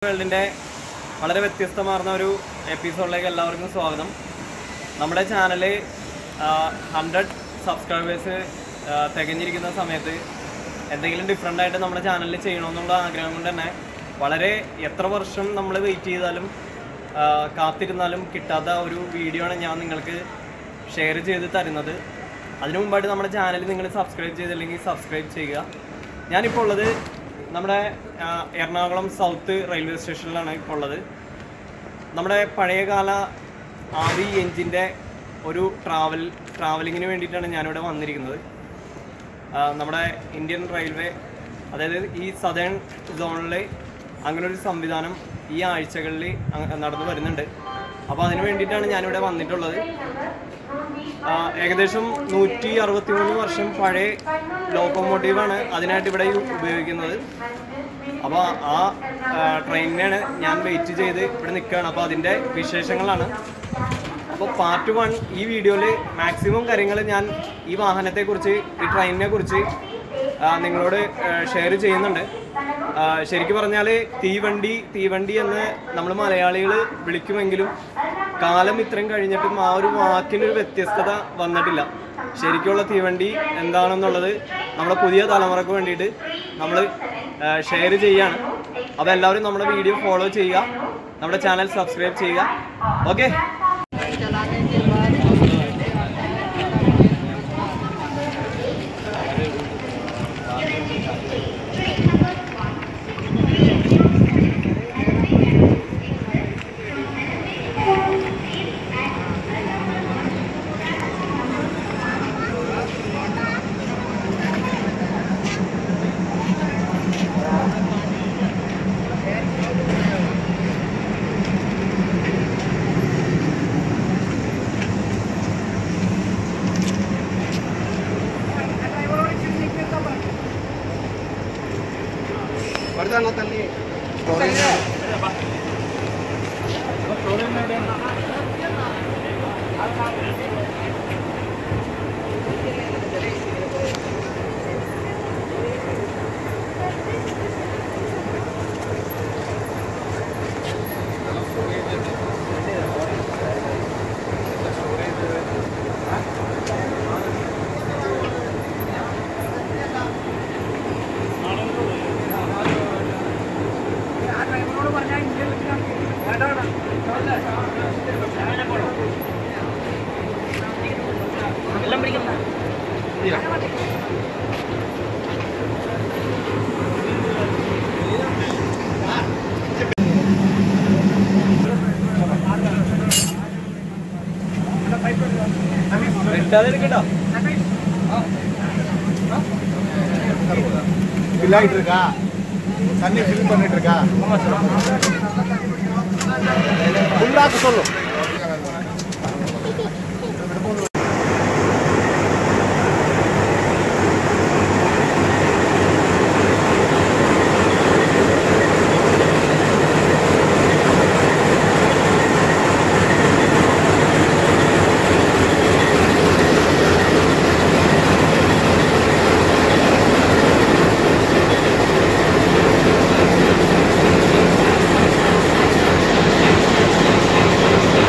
വേൾഡിൻ്റെ വളരെ വ്യത്യസ്തമാർന്ന ഒരു എപ്പിസോഡിലേക്ക് എല്ലാവർക്കും സ്വാഗതം നമ്മുടെ ചാനൽ ഹൺഡ്രഡ് സബ്സ്ക്രൈബേഴ്സ് തികഞ്ഞിരിക്കുന്ന സമയത്ത് എന്തെങ്കിലും ഡിഫറെൻ്റ് ആയിട്ട് നമ്മുടെ ചാനലിൽ ചെയ്യണമെന്നുള്ള ആഗ്രഹം കൊണ്ട് തന്നെ വളരെ എത്ര വർഷം നമ്മൾ വെയിറ്റ് ചെയ്താലും ആ, കാത്തിരുന്നാലും കിട്ടാത്ത ഒരു വീഡിയോ ആണ് ഞാൻ നിങ്ങൾക്ക് ഷെയർ ചെയ്ത് തരുന്നത് അതിനു മുമ്പായിട്ട് നമ്മുടെ ചാനൽ നിങ്ങൾ സബ്സ്ക്രൈബ് ചെയ്തില്ലെങ്കിൽ സബ്സ്ക്രൈബ് ചെയ്യുക ഞാനിപ്പോൾ ഉള്ളത് നമ്മുടെ ആ, എറണാകുളം സൗത്ത് റെയിൽവേ സ്റ്റേഷനിലാണ് ഇപ്പോൾ ഉള്ളത് നമ്മുടെ പഴയകാല ആവി എഞ്ചിൻ്റെ ഒരു ട്രാവൽ ട്രാവലിങ്ങിന് വേണ്ടിയിട്ടാണ് ഞാനിവിടെ വന്നിരിക്കുന്നത് ആ, നമ്മുടെ ഇന്ത്യൻ റെയിൽവേ അതായത് ഈ സദേൺ സോണിൽ അങ്ങനെ ഒരു സംവിധാനം ഈ ആഴ്ചകളിൽ അ- നടന്നു വരുന്നുണ്ട് അപ്പോൾ അതിന് വേണ്ടിയിട്ടാണ് ഞാനിവിടെ വന്നിട്ടുള്ളത് ആ, ഏകദേശം നൂറ്റി അറുപത്തി മൂന്ന് വർഷം പഴയ ലോക്കോമോട്ടീവാണ് അതിനായിട്ട് ഇവിടെ യു- ഉപയോഗിക്കുന്നത് അപ്പോൾ ആ ആ, ട്രെയിനിനാണ് ഞാൻ വെയിറ്റ് ചെയ്ത് ഇവിടെ നിൽക്കുകയാണ് അപ്പോൾ അതിൻ്റെ വിശേഷങ്ങളാണ് അപ്പോൾ പാർട്ട് വൺ ഈ വീഡിയോയിൽ മാക്സിമം കാര്യങ്ങൾ ഞാൻ ഈ വാഹനത്തെക്കുറിച്ച് ഈ ട്രെയിനിനെ കുറിച്ച് ആ, നിങ്ങളോട് ഷെയർ ചെയ്യുന്നുണ്ട് ആ, ശരിക്കും പറഞ്ഞാൽ തീവണ്ടി തീവണ്ടി എന്ന് നമ്മൾ മലയാളികൾ വിളിക്കുമെങ്കിലും കാലം ഇത്രയും കഴിഞ്ഞിട്ടും ആ ഒരു വാക്കിനൊരു വ്യത്യസ്തത വന്നിട്ടില്ല ശരിക്കുള്ള തീവണ്ടി എന്താണെന്നുള്ളത് നമ്മുടെ പുതിയ തലമുറക്ക് വേണ്ടിയിട്ട് നമ്മൾ ഷെയർ ചെയ്യാണ് അപ്പോൾ എല്ലാവരും നമ്മുടെ വീഡിയോ ഫോളോ ചെയ്യുക നമ്മുടെ ചാനൽ സബ്സ്ക്രൈബ് ചെയ്യുക ഓക്കെ എടുക്കട്ടോ ஃபில் ஆகிட்டு இருக்கா தண்ணி ஃபில் பண்ணிட்டு இருக்கா ஃபுல்லாக்க சொல்லும் ആ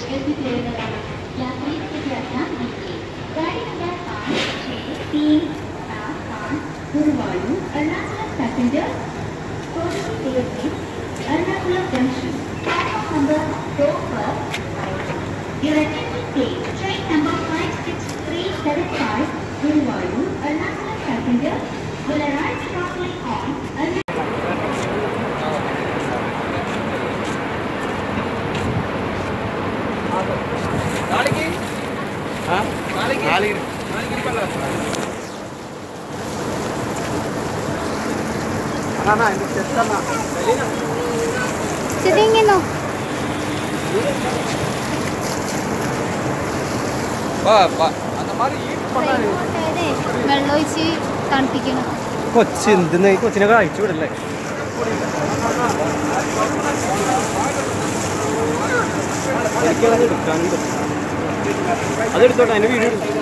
എത്തിച്ചേരുന്നതാണ് യാത്രയുടെ യാത്രാ ഗാഡി നമ്പർ पाँच छः तीन सात पाँच गुरुवायूर अरुणाचल पैसेंजर कोटली देव में एर्नाकुलम जंक्शन प्लेटफॉर्म नंबर दो पर Your attention please. Train number 56375 Guruvayur Arunachal passenger will arrive shortly on Arunachal. Sidingin o. വെള്ളം ഒഴിച്ച് തണുപ്പിക്കണം കൊച്ചി എന്തിനാ ഈ കൊച്ചിനെ കഴിച്ചു വിടല്ലേ എനിക്കത് എടുക്കാനും പറ്റും അതെടുത്തോട്ടെ അതിന് വീഡിയോ എടുത്തു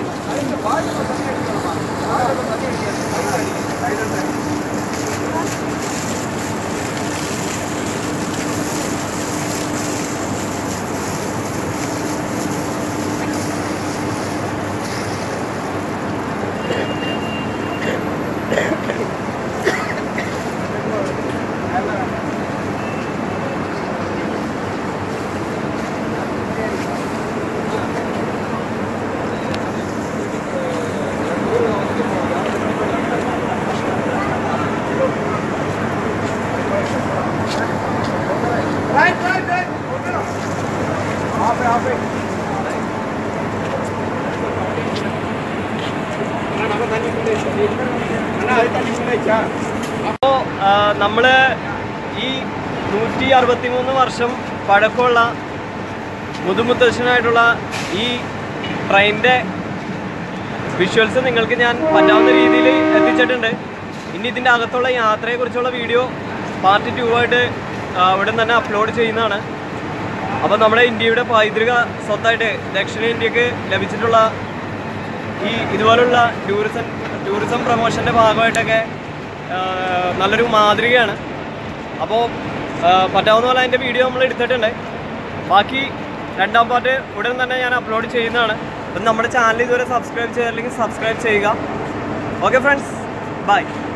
അപ്പോൾ നമ്മൾ ഈ നൂറ്റി അറുപത്തി മൂന്ന് വർഷം പഴക്കമുള്ള മുതുമുത്തശ്ശനായിട്ടുള്ള ഈ ട്രെയിനിൻ്റെ വിഷ്വൽസ് നിങ്ങൾക്ക് ഞാൻ പറ്റാവുന്ന രീതിയിൽ എത്തിച്ചിട്ടുണ്ട് ഇനി ഇതിൻ്റെ അകത്തുള്ള യാത്രയെക്കുറിച്ചുള്ള വീഡിയോ പാർട്ട് ടു ആയിട്ട് ആ, ഇവിടെ തന്നെ അപ്ലോഡ് ചെയ്യുന്നതാണ് അപ്പോൾ നമ്മുടെ ഇന്ത്യയുടെ പൈതൃക സ്വത്തായിട്ട് ദക്ഷിണേന്ത്യക്ക് ലഭിച്ചിട്ടുള്ള ഈ ഇതുപോലുള്ള ടൂറിസം ടൂറിസം പ്രൊമോഷൻ്റെ ഭാഗമായിട്ടൊക്കെ ആ, നല്ലൊരു മാതൃകയാണ് അപ്പോൾ പറ്റാവുന്ന പോലെ അതിൻ്റെ വീഡിയോ നമ്മൾ എടുത്തിട്ടുണ്ട് ബാക്കി രണ്ടാം പാർട്ട് ഉടൻ തന്നെ ഞാൻ അപ്ലോഡ് ചെയ്യുന്നതാണ് അപ്പം നമ്മുടെ ചാനൽ ഇതുവരെ സബ്സ്ക്രൈബ് ചെയ്തില്ലെങ്കിൽ സബ്സ്ക്രൈബ് ചെയ്യുക ഓക്കെ ഫ്രണ്ട്സ് ബൈ